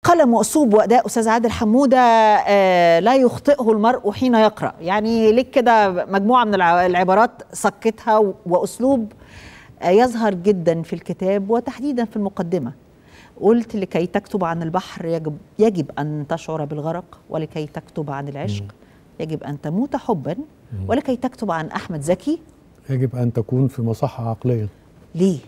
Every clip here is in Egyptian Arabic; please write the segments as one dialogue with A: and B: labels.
A: قلم واسلوب واداء استاذ عادل حموده آه، لا يخطئه المرء حين يقرا يعني ليك كده مجموعه من الع- العبارات سكتها و- واسلوب آه، يظهر جدا في الكتاب وتحديدا في المقدمه قلت لكي تكتب عن البحر يجب يجب ان تشعر بالغرق ولكي تكتب عن العشق يجب ان تموت حبا ولكي تكتب عن احمد زكي
B: يجب ان تكون في مصحه عقليه
A: ليه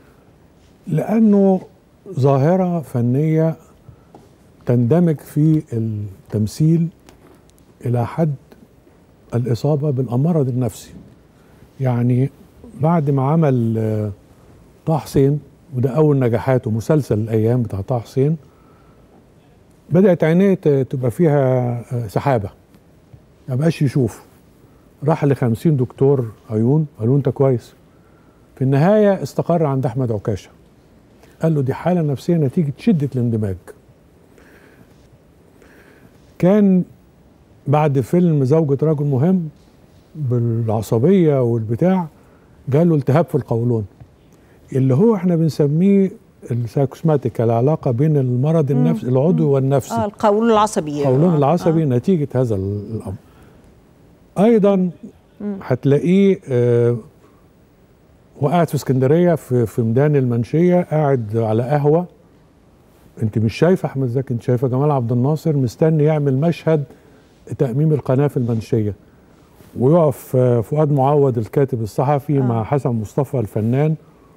B: لانه ظاهره فنيه تندمج في التمثيل الى حد الاصابه بالامراض النفسي يعني بعد ما عمل آه، طه حسين وده اول نجاحاته مسلسل الايام بتاع طه حسين بدات عينيه ت- تبقى فيها آه، سحابه ما بقاش يشوف راح ل 50 دكتور عيون قالوا انت كويس في النهايه استقر عند احمد عكاشه قال له دي حاله نفسيه نتيجه شده الاندماج كان بعد فيلم زوجة رجل مهم بالعصبية والبتاع جاله التهاب في القولون اللي هو احنا بنسميه السايكوسماتيك العلاقة بين المرض النفسي العضوي والنفسي
A: اه القولون العصبي
B: القولون
A: آه،
B: العصبي
A: آه.
B: نتيجة هذا ال- الأمر أيضا هتلاقيه آه وقاعد في اسكندرية في, في ميدان المنشية قاعد على قهوة انت مش شايفة أحمد زكي انت شايفة جمال عبد الناصر مستني يعمل مشهد تأميم القناة في المنشية ويقف آه، فؤاد معوض الكاتب الصحفي
A: آه.
B: مع حسن مصطفى الفنان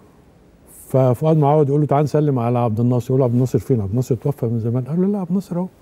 B: ففؤاد معوض يقول له تعال نسلم على عبد الناصر يقول له عبد الناصر فين عبد الناصر توفى من زمان قال له لا عبد الناصر اهو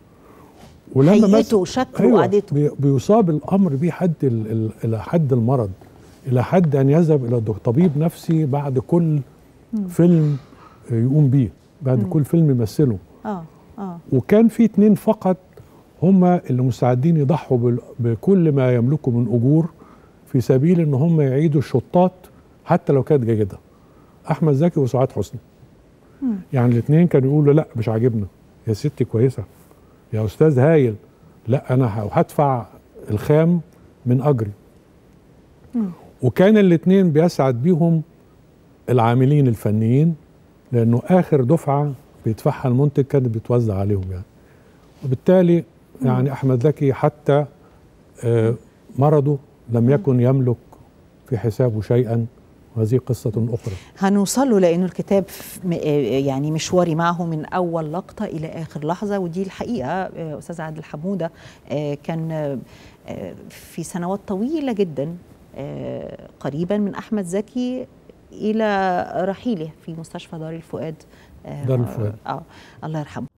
A: هيئته
B: مس-
A: وشكله
B: أيوة
A: وقعدته.
B: بي- بيصاب الامر بيه حد ال- ال- الى حد المرض الى حد ان يذهب الى دك- طبيب نفسي بعد كل فيلم يقوم بيه بعد كل فيلم يمثله
A: اه اه
B: وكان في اتنين فقط هما اللي مستعدين يضحوا بال- بكل ما يملكوا من اجور في سبيل ان هم يعيدوا الشطات حتى لو كانت جيده احمد زكي وسعاد حسني يعني الاثنين كانوا يقولوا لا مش عاجبنا يا ستي كويسه يا استاذ هايل لا انا ه- هدفع الخام من اجري وكان الاثنين بيسعد بيهم العاملين الفنيين لانه اخر دفعه بيدفعها المنتج كانت بتوزع عليهم يعني وبالتالي يعني احمد زكي حتى آه، مرضه لم يكن يملك في حسابه شيئا وهذه قصه اخرى
A: هنوصل له لانه الكتاب ف- م- آه، يعني مشواري معه من اول لقطه الى اخر لحظه ودي الحقيقه آه، استاذ عادل حموده آه، كان آه، آه، في سنوات طويله جدا آه، قريبا من احمد زكي الى رحيله في مستشفى دار الفؤاد آه،
B: دار الفؤاد.
A: اه الله يرحمه